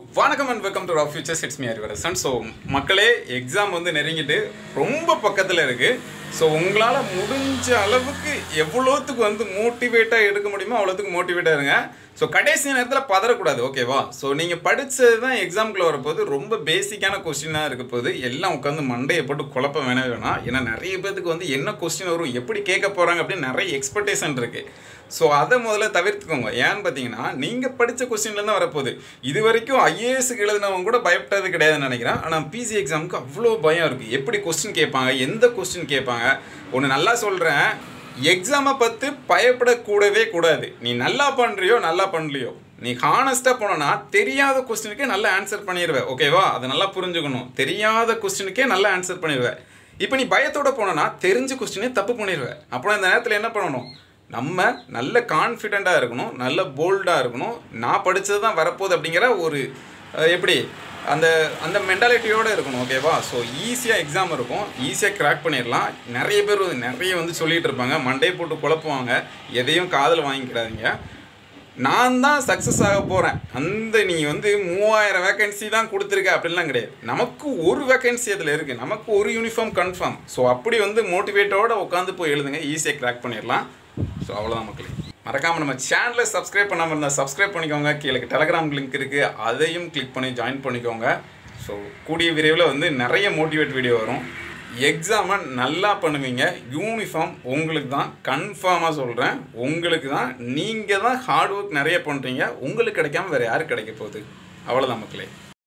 வணக்கம் and welcome to Rock Futures it's me Arivarasan so மக்களே exam வந்து நெருங்கிட்டு ரொம்ப பக்கத்தில் இருக்குது ஸோ உங்களால் முடிஞ்ச அளவுக்கு எவ்வளோத்துக்கு வந்து மோட்டிவேட்டாக எடுக்க முடியுமோ அவ்வளோத்துக்கு மோட்டிவேட்டாக இருங்க ஸோ கடைசி நேரத்தில் பதறக்கூடாது ஓகேவா ஸோ நீங்கள் படித்தது தான் எக்ஸாமுக்குள்ள வரப்போது ரொம்ப பேசிக்கான கொஸ்டினாக இருக்க போது எல்லாம் உட்காந்து மண்டையை போட்டு குழப்ப வேணவே வேணாம் ஏன்னா நிறைய பேத்துக்கு வந்து என்ன கொஸ்டின் வரும் எப்படி கேட்க போகிறாங்க அப்படின்னு நிறைய எக்ஸ்பெக்டேஷன் இருக்குது ஸோ அதை முதல்ல தவிர்த்துக்கோங்க ஏன்னு பார்த்தீங்கன்னா நீங்கள் படித்த கொஸ்டின்லேருந்து வரப்போகுது இது வரைக்கும் ஐஏஎஸ்க்கு எழுதினவங்க கூட பயப்பட்டது கிடையாதுன்னு நினைக்கிறேன் ஆனால் பிசி எக்ஸாமுக்கு அவ்வளோ பயம் இருக்குது எப்படி கொஸ்டின் கேட்பாங்க எந்த கொஸ்டின் கேட்பாங்க ஒன்று நல்லா சொல்கிறேன் எக்ஸாமை பற்றி பயப்படக்கூடவே கூடாது நீ நல்லா பண்ணுறியோ நல்லா பண்ணலையோ நீ ஹானஸ்ட்டாக போனோன்னா தெரியாத கொஸ்டினுக்கே நல்லா ஆன்சர் பண்ணிடுவேன் ஓகேவா அதை நல்லா புரிஞ்சுக்கணும் தெரியாத கொஸ்டினுக்கே நல்லா ஆன்சர் பண்ணிடுவேன் இப்போ நீ பயத்தோட போனோன்னா தெரிஞ்ச கொஸ்டினே தப்பு பண்ணிடுவேன் அப்புறம் இந்த நேரத்தில் என்ன பண்ணணும் நம்ம நல்ல கான்ஃபிடெண்ட்டாக இருக்கணும் நல்ல போல்டாக இருக்கணும் நான் படித்தது தான் வரப்போகுது அப்படிங்கிற ஒரு அஹ், எப்படி அந்த அந்த மென்டாலிட்டியோடு இருக்கணும் ஓகேவா ஸோ ஈஸியாக எக்ஸாம் இருக்கும் ஈஸியாக கிராக் பண்ணிடலாம் நிறைய பேர் வந்து நிறைய வந்து சொல்லிகிட்டு இருப்பாங்க மண்டையை போட்டு குழப்புவாங்க எதையும் காதில் வாங்கிக்கிடாதீங்க நான் தான் சக்ஸஸ் ஆக போகிறேன் அந்த நீ வந்து மூவாயிரம் வேகன்சி தான் கொடுத்துருக்க அப்படிலாம் கிடையாது நமக்கு ஒரு வேகன்சி அதில் இருக்குது நமக்கு ஒரு யூனிஃபார்ம் கன்ஃபார்ம் ஸோ அப்படி வந்து மோட்டிவேட்டோட உட்காந்து போய் எழுதுங்க ஈஸியாக கிராக் பண்ணிடலாம் ஸோ அவ்வளோதான் மக்களே மறக்காமல் நம்ம சேனலை சப்ஸ்கிரைப் பண்ணாமல் இருந்தால் சப்ஸ்கிரைப் பண்ணிக்கோங்க கீழே டெலகிராம் லிங்க் இருக்குது அதையும் கிளிக் பண்ணி ஜாயின் பண்ணிக்கோங்க ஸோ கூடிய விரைவில் வந்து நிறைய மோட்டிவேட் வீடியோ வரும் எக்ஸாமை நல்லா பண்ணுவீங்க யூனிஃபார்ம் உங்களுக்கு தான் கன்ஃபார்மாக சொல்கிறேன் உங்களுக்கு தான் நீங்கள் தான் ஹார்ட் ஒர்க் நிறைய பண்ணுறீங்க உங்களுக்கு கிடைக்காம வேறு யாருக்கு கிடைக்க போகுது அவ்வளோதான் மக்களே